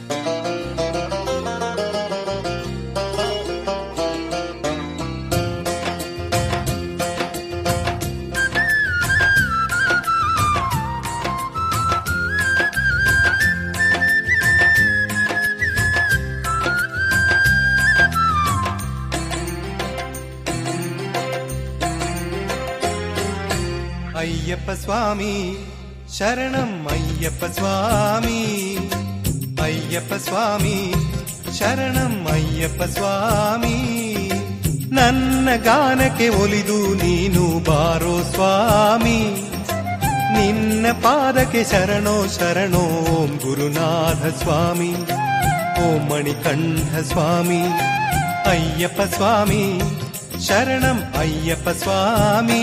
అయ్యప్ప స్వామి శరణం అయ్యప్ప స్వామి అయ్యప్ప స్వామి ಶರಣಂ ಅಯ್ಯಪ್ಪ ಸ್ವಾಮಿ ನನ್ನ ಗಾನಕ್ಕೆ ಒಲಿದು ನೀನು ಬಾರೋ ಸ್ವಾಮಿ ನಿನ್ನ ಪಾದಕ್ಕೆ ಶರಣೋ ಶರಣೋ ಓಂ ಗುರುನಾಥ ಸ್ವಾಮಿ ಓಂ ಮಣಿಕಂಠ ಸ್ವಾಮಿ ಅಯ್ಯಪ್ಪ ಸ್ವಾಮಿ ಶರಣಂ ಅಯ್ಯಪ್ಪ ಸ್ವಾಮಿ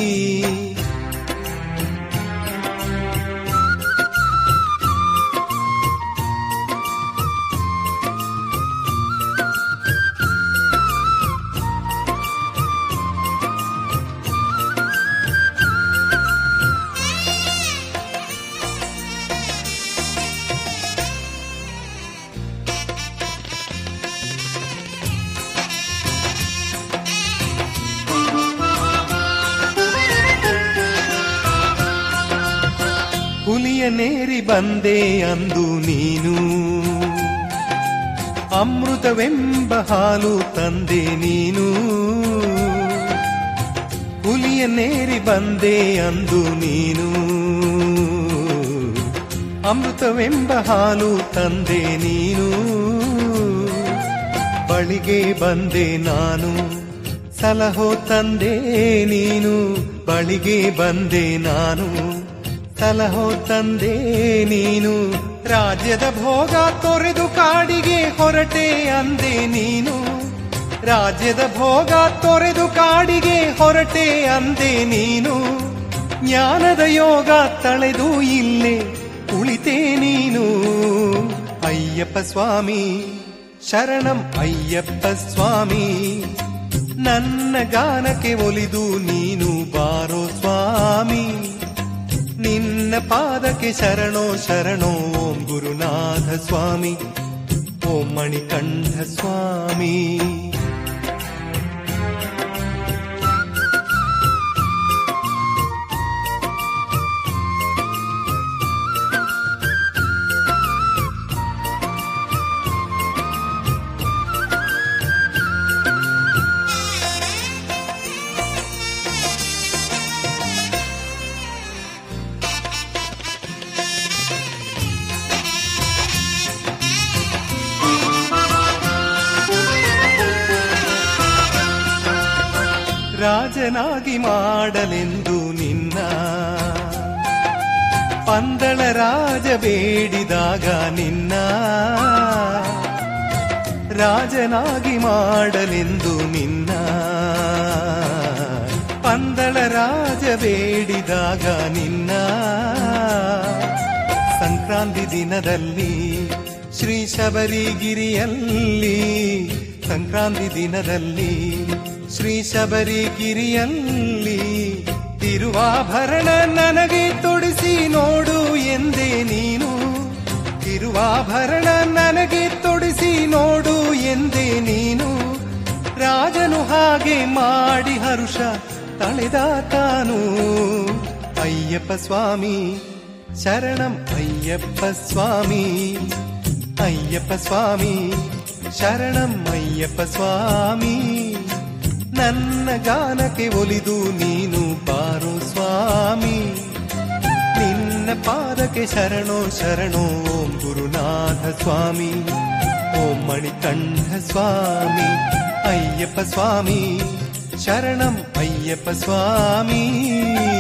ಹುಲಿಯ ನೇರಿ ಬಂದೆ ಅಂದು ನೀನು ಅಮೃತವೆಂಬ ಹಾಲು ತಂದೆ ನೀನು ಹುಲಿಯ ನೇರಿ ಬಂದೆ ಅಂದು ನೀನು ಅಮೃತವೆಂಬ ಹಾಲು ತಂದೆ ನೀನು ಬಳಿಗೆ ಬಂದೆ ನಾನು ಸಲಹೋ ತಂದೆ ನೀನು ಬಳಿಗೆ ಬಂದೆ ನಾನು ಸಲಹೋ ತಂದೆ ನೀನು ರಾಜ್ಯದ ಭೋಗ ತೊರೆದು ಕಾಡಿಗೆ ಹೊರಟೆ ಅಂದೆ ನೀನು ರಾಜ್ಯದ ಭೋಗ ತೊರೆದು ಕಾಡಿಗೆ ಹೊರಟೆ ಅಂದೆ ನೀನು ಜ್ಞಾನದ ಯೋಗ ತಳೆದು ಇಲ್ಲೇ ಉಳಿತೆ ನೀನು ಅಯ್ಯಪ್ಪ ಸ್ವಾಮಿ ಶರಣಂ ಅಯ್ಯಪ್ಪ ಸ್ವಾಮಿ ನನ್ನ ಗಾನಕ್ಕೆ ಒಲಿದು ನೀನು ಬಾರೋ ಸ್ವಾಮಿ ನಿನ್ನ ಪಾದಕ್ಕೆ ಶರಣೋ ಶರಣೋ ಓಂ ಗುರುನಾಥ ಸ್ವಾಮಿ ಓಂ ಮಣಿಕಂಠ ಸ್ವಾಮಿ ರಾಜನಾಗಿ ಮಾಡಲೆಂದು ನಿನ್ನ ಪಂದಳ ರಾಜ ಬೇಡಿದಾಗ ನಿನ್ನ ರಾಜನಾಗಿ ಮಾಡಲೆಂದು ನಿನ್ನ ಪಂದಳ ರಾಜ ಬೇಡಿದಾಗ ನಿನ್ನ ಸಂಕ್ರಾಂತಿ ದಿನದಲ್ಲಿ ಶ್ರೀ ಶಬರಿಗಿರಿಯಲ್ಲಿ ಸಂಕ್ರಾಂತಿ ದಿನದಲ್ಲಿ ಶ್ರೀ ಶಬರಿಗಿರಿಯಲ್ಲಿ ತಿರುವಾಭರಣ ನನಗೆ ತೊಡಿಸಿ ನೋಡು ಎಂದೇ ನೀನು ತಿರುವಾಭರಣ ನನಗೆ ತೊಡಿಸಿ ನೋಡು ಎಂದೇ ನೀನು ರಾಜನು ಹಾಗೆ ಮಾಡಿ ಹರುಷ ತಳೆದ ತಾನು ಅಯ್ಯಪ್ಪ ಸ್ವಾಮಿ ಶರಣಂ ಅಯ್ಯಪ್ಪ ಸ್ವಾಮಿ ಅಯ್ಯಪ್ಪ ಸ್ವಾಮಿ ಶರಣಂ ಅಯ್ಯಪ್ಪ ಸ್ವಾಮಿ ನನ್ನ ಗಾನಕ್ಕೆ ಒಲಿದು ನೀನು ಬಾರೋ ಸ್ವಾಮಿ ನಿನ್ನ ಪಾದಕ್ಕೆ ಶರಣೋ ಶರಣೋ ಓಂ ಗುರುನಾಥ ಸ್ವಾಮಿ ಓಂ ಮಣಿಕಂಠ ಸ್ವಾಮಿ ಅಯ್ಯಪ್ಪ ಸ್ವಾಮಿ ಶರಣಂ ಅಯ್ಯಪ್ಪ ಸ್ವಾಮಿ